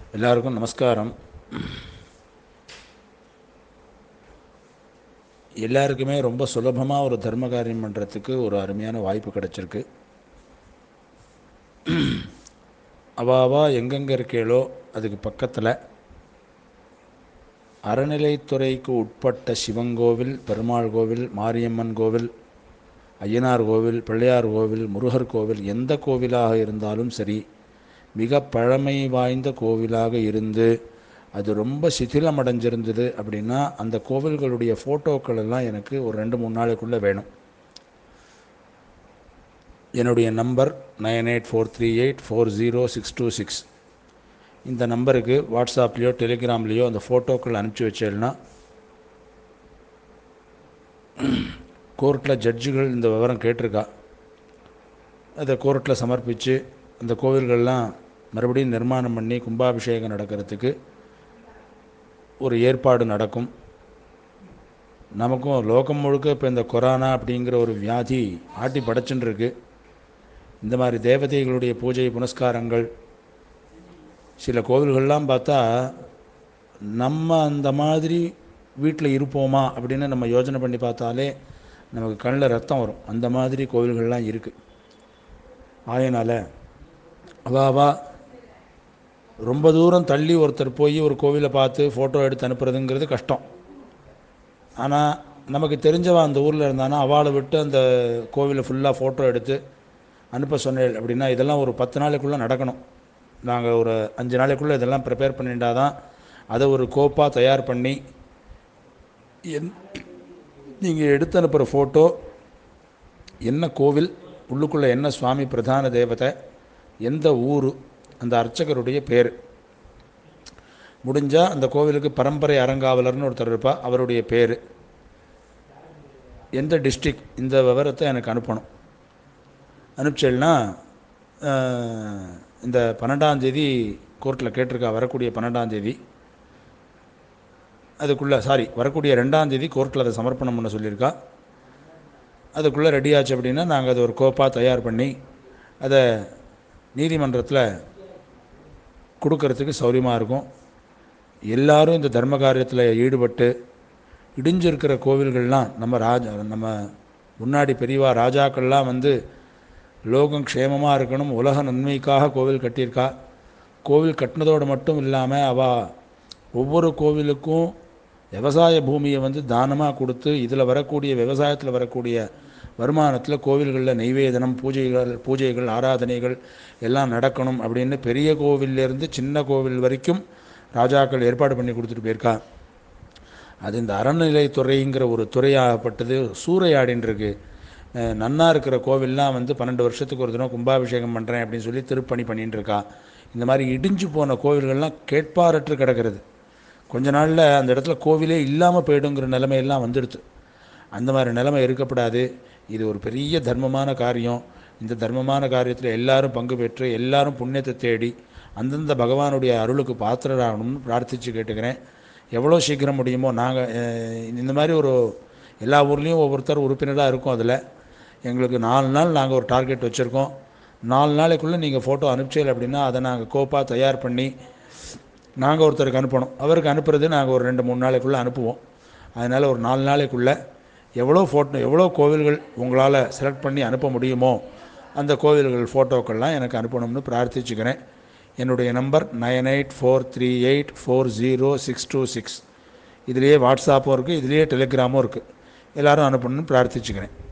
எல்லாருக்கும் நமஸ்காரம் எல்லாருக்குமே ரொம்ப சுலபமாக ஒரு தர்ம காரியம் பண்ணுறதுக்கு ஒரு அருமையான வாய்ப்பு கிடச்சிருக்கு அவாவா எங்கெங்கே இருக்கேளோ அதுக்கு பக்கத்தில் அறநிலைத்துறைக்கு உட்பட்ட சிவங்கோவில் பெருமாள் கோவில் மாரியம்மன் கோவில் ஐயனார் கோவில் பிள்ளையார் கோவில் முருகர் கோவில் எந்த கோவிலாக இருந்தாலும் சரி மிக பழமை வாய்ந்த கோவிலாக இருந்து அது ரொம்ப சிதிலம் அடைஞ்சிருந்தது அப்படின்னா அந்த கோவில்களுடைய ஃபோட்டோக்கள் எல்லாம் எனக்கு ஒரு ரெண்டு மூணு நாளைக்குள்ளே வேணும் என்னுடைய number nine eight four three eight four zero six two six இந்த நம்பருக்கு வாட்ஸ்அப்லேயோ டெலிகிராம்லேயோ அந்த ஃபோட்டோக்கள் அனுப்பிச்சி வச்சேன்னா கோர்ட்டில் ஜட்ஜுகள் இந்த விவரம் கேட்டிருக்கா அதை கோர்ட்டில் சமர்ப்பித்து அந்த கோவில்கள்லாம் மறுபடியும் நிர்மாணம் பண்ணி கும்பாபிஷேகம் நடக்கிறதுக்கு ஒரு ஏற்பாடு நடக்கும் நமக்கும் லோகம் முழுக்க இப்போ இந்த கொரோனா அப்படிங்கிற ஒரு வியாதி ஆட்டி படைச்சுன்னு இருக்கு இந்த மாதிரி தேவதைகளுடைய பூஜை புனஸ்காரங்கள் சில கோவில்கள்லாம் பார்த்தா நம்ம அந்த மாதிரி வீட்டில் இருப்போமா அப்படின்னு நம்ம யோசனை பண்ணி பார்த்தாலே நமக்கு கண்ணில் ரத்தம் வரும் அந்த மாதிரி கோவில்கள்லாம் இருக்குது ஆகையினால் அவாவா ரொம்ப தூரம் தள்ளி ஒருத்தர் போய் ஒரு கோவிலை பார்த்து ஃபோட்டோ எடுத்து அனுப்புறதுங்கிறது கஷ்டம் ஆனால் நமக்கு தெரிஞ்சவா அந்த ஊரில் இருந்தானா அவளை விட்டு அந்த கோவிலை ஃபுல்லாக ஃபோட்டோ எடுத்து அனுப்ப சொன்னேன் அப்படின்னா இதெல்லாம் ஒரு பத்து நாளைக்குள்ளே நடக்கணும் நாங்கள் ஒரு அஞ்சு நாளைக்குள்ளே இதெல்லாம் ப்ரிப்பேர் பண்ணிட்டா தான் அதை ஒரு கோப்பாக தயார் பண்ணி என் நீங்கள் எடுத்து அனுப்புகிற ஃபோட்டோ என்ன கோவில் உள்ளுக்குள்ளே என்ன சுவாமி பிரதான தேவதை எந்த ஊர் அந்த அர்ச்சகருடைய பேர் முடிஞ்சால் அந்த கோவிலுக்கு பரம்பரை அறங்காவலர்னு ஒருத்தர் இருப்பா அவருடைய பேர் எந்த டிஸ்ட்ரிக் இந்த விவரத்தை எனக்கு அனுப்பணும் அனுப்பிச்சேன்னா இந்த பன்னெண்டாம் தேதி கோர்ட்டில் கேட்டிருக்கா வரக்கூடிய பன்னெண்டாம் தேதி அதுக்குள்ளே சாரி வரக்கூடிய ரெண்டாம் தேதி கோர்ட்டில் அதை சமர்ப்பணம் பண்ண சொல்லியிருக்கா அதுக்குள்ளே ரெடி ஆச்சு அப்படின்னா நாங்கள் அதை ஒரு கோப்பாக தயார் பண்ணி அதை நீதிமன்றத்தில் கொடுக்கறதுக்கு சௌரியமாக இருக்கும் எல்லாரும் இந்த தர்ம காரியத்தில் ஈடுபட்டு இடிஞ்சிருக்கிற கோவில்கள்லாம் நம்ம ராஜா நம்ம முன்னாடி பெரியவா ராஜாக்கள்லாம் வந்து லோகம் க்ஷேமமாக இருக்கணும் உலக நன்மைக்காக கோவில் கட்டியிருக்கா கோவில் கட்டினதோடு மட்டும் இல்லாமல் அவள் ஒவ்வொரு கோவிலுக்கும் விவசாய பூமியை வந்து தானமாக கொடுத்து இதில் வரக்கூடிய விவசாயத்தில் வரக்கூடிய வருமானத்தில் கோவில்களில் நெய்வேதனம் பூஜைகள் பூஜைகள் ஆராதனைகள் எல்லாம் நடக்கணும் அப்படின்னு பெரிய கோவிலேருந்து சின்ன கோவில் வரைக்கும் ராஜாக்கள் ஏற்பாடு பண்ணி கொடுத்துட்டு போயிருக்கா அது இந்த அறநிலைத்துறைங்கிற ஒரு துறையாகப்பட்டது சூறையாடின்னு இருக்கு நன்னா இருக்கிற கோவில்லாம் வந்து பன்னெண்டு வருஷத்துக்கு ஒரு தினம் கும்பாபிஷேகம் பண்ணுறேன் அப்படின்னு சொல்லி திருப்பணி பண்ணிட்டு இருக்கா இந்த மாதிரி இடிஞ்சு போன கோவில்கள்லாம் கேட்பாரற்று கிடக்கிறது கொஞ்ச நாளில் அந்த இடத்துல கோவிலே இல்லாமல் போயிடுங்கிற நிலைமையெல்லாம் வந்துடுது அந்த மாதிரி நிலைமை இருக்கப்படாது இது ஒரு பெரிய தர்மமான காரியம் இந்த தர்மமான காரியத்தில் எல்லாரும் பங்கு பெற்று எல்லாரும் புண்ணியத்தை தேடி அந்தந்த பகவானுடைய அருளுக்கு பாத்திரராகணும்னு பிரார்த்தித்து கேட்டுக்கிறேன் எவ்வளோ சீக்கிரம் முடியுமோ நாங்கள் இந்த மாதிரி ஒரு எல்லா ஊர்லேயும் ஒவ்வொருத்தர் உறுப்பினராக இருக்கும் அதில் எங்களுக்கு நாலு நாள் நாங்கள் ஒரு டார்கெட் வச்சுருக்கோம் நாலு நாளைக்குள்ளே நீங்கள் ஃபோட்டோ அனுப்பிச்சல் அப்படின்னா அதை நாங்கள் கோப்பாக தயார் பண்ணி நாங்கள் ஒருத்தருக்கு அனுப்பணும் அவருக்கு அனுப்புறது நாங்கள் ஒரு ரெண்டு மூணு நாளைக்குள்ளே அனுப்புவோம் அதனால் ஒரு நாலு நாளைக்குள்ளே எவ்வளோ ஃபோட்டோ எவ்வளோ கோவில்கள் உங்களால் செலக்ட் பண்ணி அனுப்ப முடியுமோ அந்த கோவில்கள் ஃபோட்டோக்கள்லாம் எனக்கு அனுப்பணும்னு பிரார்த்திச்சுக்கிறேன் என்னுடைய number nine eight four three eight four zero six two six இதுலேயே வாட்ஸ்அப்பும் இருக்குது இதுலேயே டெலிகிராமும் இருக்குது எல்லோரும் அனுப்பணும்னு பிரார்த்திச்சுக்கிறேன்